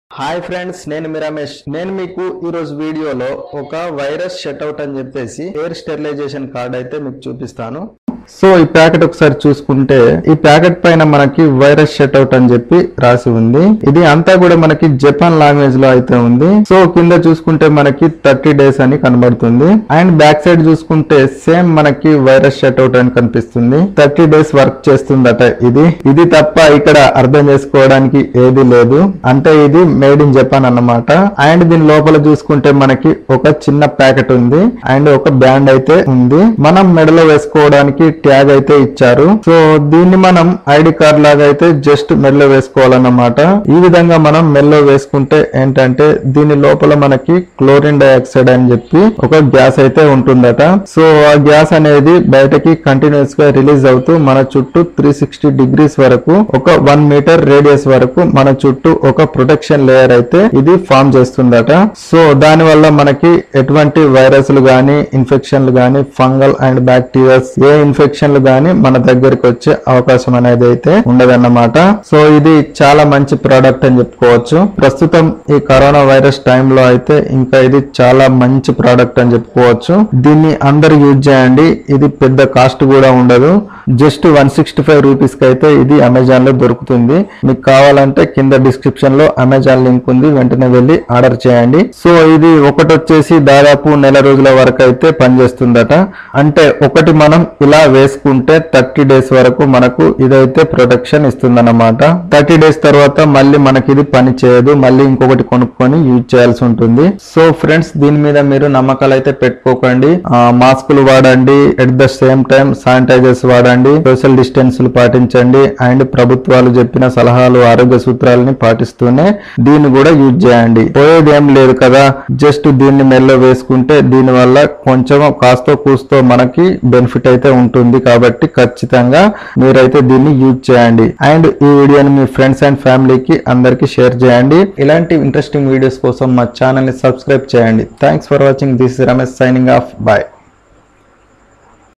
hi friends నేను మీ రమేష్ నేను మీకు ఈ రోజు వీడియోలో ఒక వైరస్ షట్అవుట్ అని చెప్పేసి ఎయిర్ స్టెరిలైజేషన్ కార్డ్ అయితే మీకు చూపిస్తాను సో ఈ ప్యాకెట్ ఒకసారి చూసుకుంటే ఈ ప్యాకెట్ పైన మనకి వైరస్ షట్అవుట్ అని చెప్పి రాసి ఉంది ఇది అంతా కూడా మనకి జపాన్ లాంగ్వేజ్ లో అయితే ఉంది సో కింద చూసుకుంటే మనకి థర్టీ డేస్ అని కనబడుతుంది అండ్ బ్యాక్ సైడ్ చూసుకుంటే సేమ్ మనకి వైరస్ షట్అవుట్ అని కనిపిస్తుంది థర్టీ డేస్ వర్క్ చేస్తుందట ఇది ఇది తప్ప ఇక్కడ అర్థం చేసుకోవడానికి ఏది లేదు అంటే ఇది మేడ్ ఇన్ జపాన్ అన్నమాట అండ్ దీని లోపల చూసుకుంటే మనకి ఒక చిన్న ప్యాకెట్ ఉంది అండ్ ఒక బ్యాండ్ అయితే ఉంది మనం మెడలో వేసుకోవడానికి ట్యాగ్ అయితే ఇచ్చారు సో దీన్ని మనం ఐడి కార్డ్ లాగా అయితే జస్ట్ మెడలో వేసుకోవాలన్నమాట ఈ విధంగా మనం మెడలో వేసుకుంటే ఏంటంటే దీని లోపల మనకి క్లోరిన్ డైఆక్సైడ్ అని చెప్పి ఒక గ్యాస్ అయితే ఉంటుందట సో ఆ గ్యాస్ అనేది బయటకి కంటిన్యూస్ గా రిలీజ్ అవుతూ మన చుట్టూ త్రీ సిక్స్టీ డిగ్రీస్ వరకు ఒక వన్ మీటర్ రేడియస్ వరకు మన చుట్టూ ఒక ప్రొటెక్షన్ లేయర్ అయితే ఇది ఫామ్ చేస్తుందట సో దాని వల్ల మనకి ఎటువంటి వైరస్లు గాని ఇన్ఫెక్షన్లు గాని ఫంగల్ అండ్ బ్యాక్టీరియాస్ ఏ ఇన్ఫెక్షన్లు గాని మన దగ్గరికి వచ్చే అవకాశం అనేది అయితే ఉండదన్నమాట సో ఇది చాలా మంచి ప్రోడక్ట్ అని చెప్పుకోవచ్చు ప్రస్తుతం ఈ కరోనా వైరస్ టైంలో అయితే ఇంకా ఇది చాలా మంచి ప్రోడక్ట్ అని చెప్పుకోవచ్చు దీన్ని అందరు యూజ్ చేయండి ఇది పెద్ద కాస్ట్ కూడా ఉండదు just one sixty five rupees కి అయితే ఇది అమెజాన్ లో దొరుకుతుంది మీకు కావాలంటే కింద డిస్క్రిప్షన్ లో అమెజాన్ లింక్ ఉంది వెంటనే వెళ్ళి ఆర్డర్ చేయండి సో ఇది ఒకటి వచ్చేసి దాదాపు నెల రోజుల వరకు అయితే పనిచేస్తుందట అంటే ఒకటి మనం ఇలా వేసుకుంటే థర్టీ డేస్ వరకు మనకు ఇదైతే ప్రొటెక్షన్ ఇస్తుందన్నమాట థర్టీ డేస్ తర్వాత మళ్ళీ మనకి ఇది పని చేయదు మళ్ళీ ఇంకొకటి కొనుక్కొని యూజ్ చేయాల్సి ఉంటుంది సో ఫ్రెండ్స్ దీని మీద మీరు నమ్మకాలు అయితే పెట్టుకోకండి ఆ, మాస్కులు వాడండి at the same time sanitisers వాడండి సోషల్ డిస్టెన్స్ పాటించండి అండ్ ప్రభుత్వాలు చెప్పిన సలహాలు ఆరోగ్య సూత్రాలని పాటిస్తూనే దీన్ని కూడా యూజ్ చేయండి పోయేది ఏం లేదు కదా జస్ట్ దీన్ని మెల్ల వేసుకుంటే దీని వల్ల కొంచెం కాస్తో కూస్తో మనకి బెనిఫిట్ అయితే ఉంటుంది కాబట్టి ఖచ్చితంగా మీరైతే దీన్ని యూజ్ చేయండి అండ్ ఈ వీడియోని మీ ఫ్రెండ్స్ అండ్ ఫ్యామిలీకి అందరికి షేర్ చేయండి ఇలాంటి ఇంట్రెస్టింగ్ వీడియోస్ కోసం మా ఛానల్ ని సబ్స్క్రైబ్ చేయండి thanks for watching this Ramesh signing off bye